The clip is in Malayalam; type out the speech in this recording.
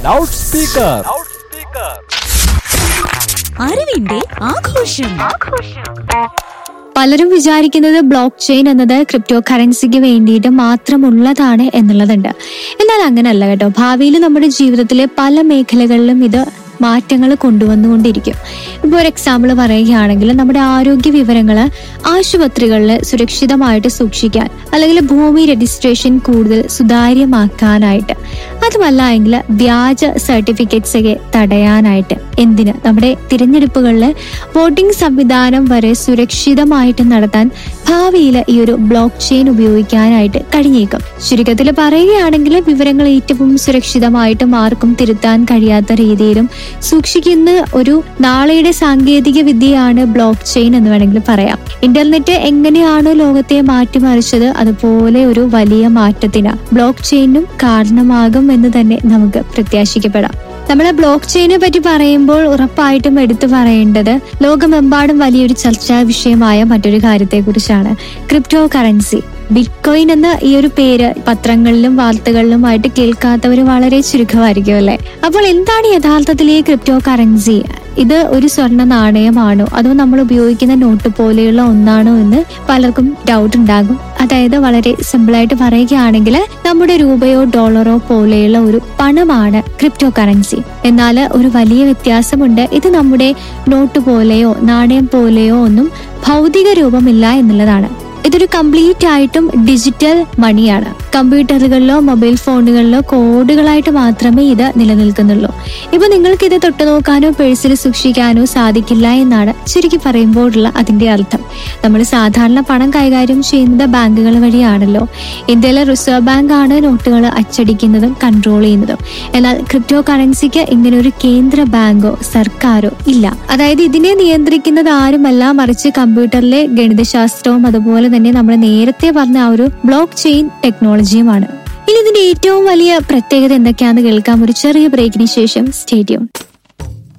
ലൗഡ് സ്പീക്കർ അറിവിന്റെ ആഘോഷം പലരും വിചാരിക്കുന്നത് ബ്ലോക്ക് ചെയിൻ എന്നത് ക്രിപ്റ്റോ കറൻസിക്ക് വേണ്ടിയിട്ട് മാത്രമുള്ളതാണ് എന്നുള്ളതുണ്ട് എന്നാൽ അങ്ങനെയല്ല കേട്ടോ ഭാവിയിൽ നമ്മുടെ ജീവിതത്തിലെ പല മേഖലകളിലും ഇത് മാറ്റങ്ങൾ കൊണ്ടുവന്നുകൊണ്ടിരിക്കും ഇപ്പോൾ ഒരു എക്സാമ്പിൾ പറയുകയാണെങ്കിൽ നമ്മുടെ ആരോഗ്യ വിവരങ്ങൾ ആശുപത്രികളിൽ സുരക്ഷിതമായിട്ട് സൂക്ഷിക്കാൻ അല്ലെങ്കിൽ ഭൂമി രജിസ്ട്രേഷൻ കൂടുതൽ സുതാര്യമാക്കാനായിട്ട് അതുമല്ല എങ്കിൽ വ്യാജ സർട്ടിഫിക്കറ്റ്സ് ഒക്കെ തടയാനായിട്ട് എന്തിന് നമ്മുടെ തിരഞ്ഞെടുപ്പുകളിൽ വോട്ടിംഗ് സംവിധാനം വരെ സുരക്ഷിതമായിട്ട് നടത്താൻ ഭാവിയിൽ ഈ ഒരു ബ്ലോക്ക് ചെയിൻ ഉപയോഗിക്കാനായിട്ട് കഴിഞ്ഞേക്കും ചുരുക്കത്തിൽ പറയുകയാണെങ്കിൽ വിവരങ്ങൾ ഏറ്റവും സുരക്ഷിതമായിട്ടും ആർക്കും തിരുത്താൻ കഴിയാത്ത രീതിയിലും സൂക്ഷിക്കുന്ന ഒരു നാളെയുടെ സാങ്കേതിക വിദ്യയാണ് ബ്ലോക്ക് ചെയിൻ എന്ന് വേണമെങ്കിൽ പറയാം ഇന്റർനെറ്റ് എങ്ങനെയാണോ ലോകത്തെ മാറ്റിമറിച്ചത് അതുപോലെ ഒരു വലിയ മാറ്റത്തിന് ബ്ലോക്ക് ചെയിനും കാരണമാകും എന്ന് തന്നെ നമുക്ക് പ്രത്യാശിക്കപ്പെടാം നമ്മളെ ബ്ലോക്ക് ചെയിനെ പറ്റി പറയുമ്പോൾ ഉറപ്പായിട്ടും എടുത്തു പറയേണ്ടത് ലോകമെമ്പാടും വലിയൊരു ചർച്ചാ വിഷയമായ മറ്റൊരു കാര്യത്തെക്കുറിച്ചാണ് ക്രിപ്റ്റോ കറൻസി ബിറ്റ്കോയിൻ എന്ന ഈ ഒരു പേര് പത്രങ്ങളിലും വാർത്തകളിലുമായിട്ട് കേൾക്കാത്തവർ വളരെ ചുരുക്കമായിരിക്കും അല്ലെ അപ്പോൾ എന്താണ് യഥാർത്ഥത്തിൽ ഈ ക്രിപ്റ്റോ കറൻസി ഇത് ഒരു സ്വർണ്ണ നാണയമാണോ അതോ നമ്മൾ ഉപയോഗിക്കുന്ന നോട്ട് പോലെയുള്ള ഒന്നാണോ എന്ന് പലർക്കും ഡൗട്ട് ഉണ്ടാകും അതായത് വളരെ സിമ്പിൾ ആയിട്ട് പറയുകയാണെങ്കിൽ നമ്മുടെ രൂപയോ ഡോളറോ പോലെയുള്ള ഒരു പണമാണ് ക്രിപ്റ്റോ കറൻസി എന്നാൽ ഒരു വലിയ വ്യത്യാസമുണ്ട് ഇത് നമ്മുടെ നോട്ട് പോലെയോ നാണയം പോലെയോ ഒന്നും ഭൗതിക രൂപമില്ല എന്നുള്ളതാണ് ഇതൊരു കംപ്ലീറ്റ് ആയിട്ടും ഡിജിറ്റൽ മണിയാണ് കമ്പ്യൂട്ടറുകളിലോ മൊബൈൽ ഫോണുകളിലോ കോഡുകളായിട്ട് മാത്രമേ ഇത് നിലനിൽക്കുന്നുള്ളൂ ഇപ്പൊ നിങ്ങൾക്ക് ഇത് തൊട്ടു നോക്കാനോ പേഴ്സിൽ സൂക്ഷിക്കാനോ സാധിക്കില്ല എന്നാണ് ചുരുക്കി പറയുമ്പോഴുള്ള അതിന്റെ അർത്ഥം നമ്മൾ സാധാരണ പണം കൈകാര്യം ചെയ്യുന്നത് ബാങ്കുകൾ വഴിയാണല്ലോ ഇന്ത്യയിലെ റിസർവ് ബാങ്ക് ആണ് നോട്ടുകൾ അച്ചടിക്കുന്നതും കൺട്രോൾ ചെയ്യുന്നതും എന്നാൽ ക്രിപ്റ്റോ കറൻസിക്ക് ഇങ്ങനെ ഒരു കേന്ദ്ര ബാങ്കോ സർക്കാരോ ഇല്ല അതായത് ഇതിനെ നിയന്ത്രിക്കുന്നത് ആരുമല്ല മറിച്ച് കമ്പ്യൂട്ടറിലെ ഗണിതശാസ്ത്രവും അതുപോലെ തന്നെ നമ്മൾ നേരത്തെ പറഞ്ഞ ആ ഒരു ബ്ലോക്ക് ചെയിൻ ടെക്നോളജിയുമാണ് ഇനി ഇതിന്റെ ഏറ്റവും വലിയ പ്രത്യേകത എന്തൊക്കെയാണെന്ന് കേൾക്കാം ഒരു ചെറിയ ബ്രേക്കിന് ശേഷം സ്റ്റേഡിയം